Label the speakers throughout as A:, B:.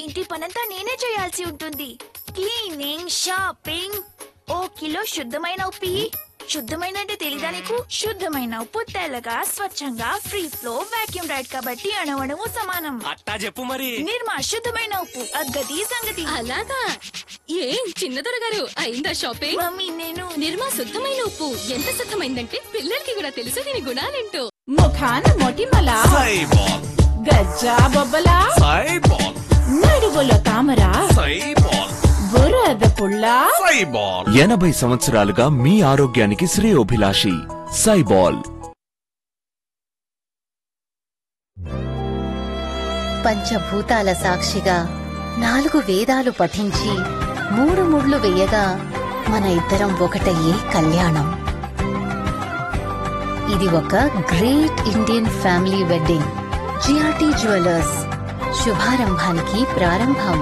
A: ఇంటి పనంతా నేనే చేయాల్సి ఉంటుంది క్లీనింగ్ షాపింగ్ ఓ కిలో శుద్ధమైన ఉప్పు ఇయ్యి. శుద్ధమైన అంటే తెలీదా నీకు శుద్ధమైన ఉప్పు తెల్లగా స్వచ్ఛంగా ఫ్రీ ఫ్లో వాక్యూమ్ రైడ్ కాబట్టి అణవణము సమానం
B: అట్టా చెప్పు మరి
A: నిర్మా శుద్ధమైన ఉప్పు అగ్గది సంగతి
C: అలాగా ఏం చిన్నదొర గారు అయిందా షాపింగ్
A: మమ్మీ నేను
C: నిర్మా శుద్ధమైన ఉప్పు ఎంత శుద్ధమైందంటే పిల్లలకి కూడా తెలుసు దీని గుణాలేంటో
D: ముఖాన మొటిమల
B: సైబాల్
D: గజ్జా బొబ్బల
B: సైబాల్
D: నడుగులో తామర
B: సైబాల్
D: బురద పుల్ల
B: సైబాల్
E: ఎనభై సంవత్సరాలుగా మీ ఆరోగ్యానికి శ్రేయోభిలాషి సైబాల్
F: పంచభూతాల సాక్షిగా నాలుగు వేదాలు పఠించి మూడు ముళ్ళు వేయగా మన ఇద్దరం ఒకటయ్యే కళ్యాణం ఇది ఒక great Indian family wedding GRT jewellers శుభారంభానికి ప్రారంభం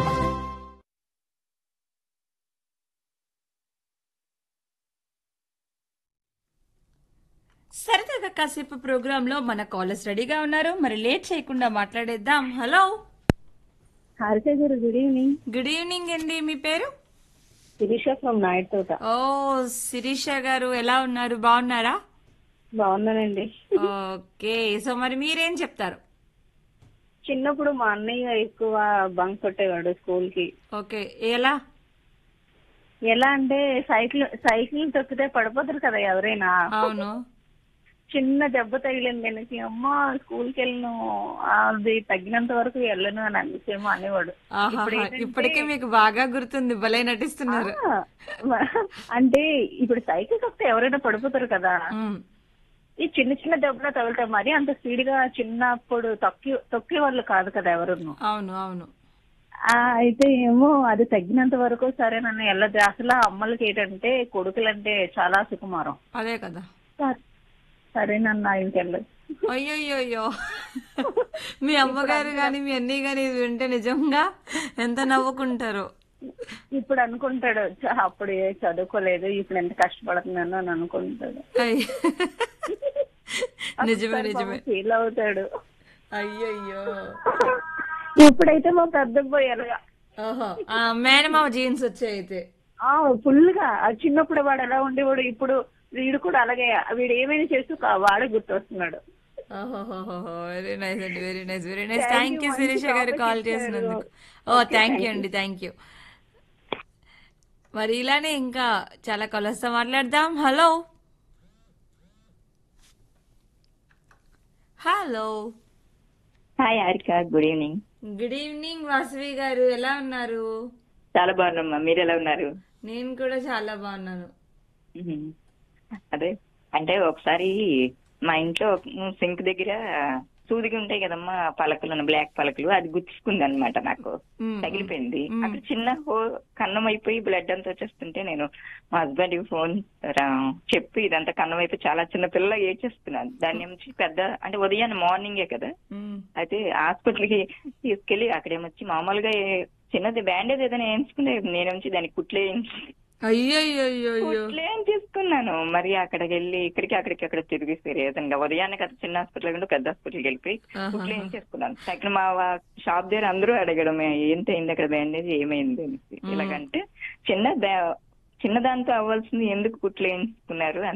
G: సరదాగా కాసేపు ప్రోగ్రామ్ లో మన కాలర్స్ రెడీగా ఉన్నారు మరి లేట్ చేయకుండా మాట్లాడేద్దాం హలో
H: హారిత గారు గుడ్ ఈవినింగ్
G: గుడ్ ఈవినింగ్ అండి మీ పేరు
H: శిరీష ఫ్రమ్ నాయుడు తోట
G: ఓ శిరీష గారు ఎలా ఉన్నారు బాగున్నారా
H: బాగున్నానండి
G: ఓకే సో మరి మీరేం చెప్తారు
H: చిన్నప్పుడు మా అన్నయ్య ఎక్కువ బంక్ కొట్టేవాడు స్కూల్ కి
G: ఓకే ఎలా
H: ఎలా అంటే సైకిల్ సైకిల్ తొక్కితే పడిపోతారు కదా ఎవరైనా
G: అవును
H: చిన్న దెబ్బ తగిలింది వెనక్కి అమ్మ స్కూల్ కి వెళ్ళను అది తగ్గినంత వరకు వెళ్ళను అని అనిపించేమో అనేవాడు
G: ఆహాహా,
H: ఇప్పుడు ఏంటంటే-
G: ఇప్పటికే మీకు బాగా గుర్తుంది భలే నటిస్తున్నారు
H: ఆ, అంటే ఇప్పుడు సైకిల్ తొక్కితే ఎవరైనా పడిపోతారు కదా
G: ఉమ్,
H: ఈ చిన్న చిన్న దెబ్బలు తగులుతాయి మరి అంత స్పీడ్ గా చిన్నప్పుడు తొక్కి తొక్కే వాళ్ళు కాదు కదా ఎవరును
G: అవును అవును
H: ఆ, అయితే ఏమో అది తగ్గినంత వరకు సరే నన్ను వెళ్ళదు అసలు ఆ అమ్మలకి ఏంటంటే కొడుకులంటే చాలా సుకుమారం
G: అదే కదా
H: సరే- సరే నన్ను ఇంకెళ్ళదు
G: అయ్యో మీ అమ్మగారు గాని మీ అన్నయ్య గాని ఇది వింటే నిజంగా ఎంత నవ్వుకుంటారో
H: ఇప్పుడు అనుకుంటాడు "ఛ, అప్పుడు ఏ చదువుకోలేదు ఇప్పుడు ఎంత కష్టపడుతున్నాను అని అనుకుంటాడు
G: అయ్. నిజమే నిజమే
H: ఫీల్ అవుతాడు
G: అయ్యయ్యో
H: ఇప్పుడైతే మా పెద్ద పోయారు
G: ఓహో ఆ మేనమామ జీన్స్ వచ్చాయి అయితే
H: ఆ ఫుల్ గా ఆ చిన్నప్పుడు వాడు ఎలా ఉండేవాడు ఇప్పుడు వీడు కూడా అలాగే వీడు ఏమైనా చేస్తూ కా- వాడే గుర్తొస్తున్నాడు
G: వెరీ నైస్ అండి very nice very nice
H: Thank
G: thank
H: you,
G: you
H: మంచి
G: శిరీష గారు
H: topic
G: కాల్
H: ఇచ్చారు.
G: చేసినందుకు ఓ థ్యాంక్ యూ అండి థ్యాంక్ యూ మరి ఇలానే ఇంకా చాలా కలర్స్తో మాట్లాడదాం hello hello
I: hi Harika good evening
G: good evening Vasavi గారు ఎలా ఉన్నారు
I: చాలా బాగున్నామ్మా మీరు ఎలా ఉన్నారు
G: నేను కూడా చాలా బాగున్నాను
I: మ్మ్. అదే అంటే ఒకసారి మా ఇంట్లో సింక్ దగ్గర సూదిగా ఉంటాయి కదమ్మా పలకలు బ్లాక్ పలకలు అది గుచ్చుకుంది అనమాట నాకు
G: మ్మ్.
I: తగిలిపోయింది
G: మ్మ్.
I: అక్కడ చిన్న హో కన్నం అయిపోయి బ్లడ్ అంతా వచ్చేస్తుంటే నేను మా హస్బెండ్ కి ఫోన్ రా- చెప్పి ఇదంతా కన్నం అయిపోయి చాలా చిన్న పిల్ల ఏడ్చేస్తున్నాను దాని నుంచి పెద్ద అంటే ఉదయాన్నే మార్నింగే కదా
G: మ్మ్.
I: అయితే హాస్పిటల్ కి తీసుకెళ్లి అక్కడేమొచ్చి మామూలుగా ఏ- చిన్నది బ్యాండేజ్ ఏదైనా వేయించుకుంటే నేనేమొచ్చి దానికి కుట్లే
G: అయ్యయ్యో
I: కుట్లే తీసుకున్నాను మరి అక్కడికి వెళ్ళి ఇక్కడికి అక్కడికి అక్కడ తిరిగి సీరియస్గా ఉదయాన్నే కదా చిన్న హాస్పిటల్ కంటే పెద్ద హాస్పిటల్కి వెళ్ళిపోయి
G: ఆహా.
I: కుట్లు ఏం చేసుకున్నాను అక్కడ మా వా- షాప్ దగ్గర అందరూ అడగడం ఏంటి అయింది అక్కడ బ్యాండేజ్ ఏమైంది అనేసి ఇలాగంటే చిన్న బ్యా- చిన్న దాంతో అవ్వాల్సింది ఎందుకు కుట్లు వేయించుకున్నారు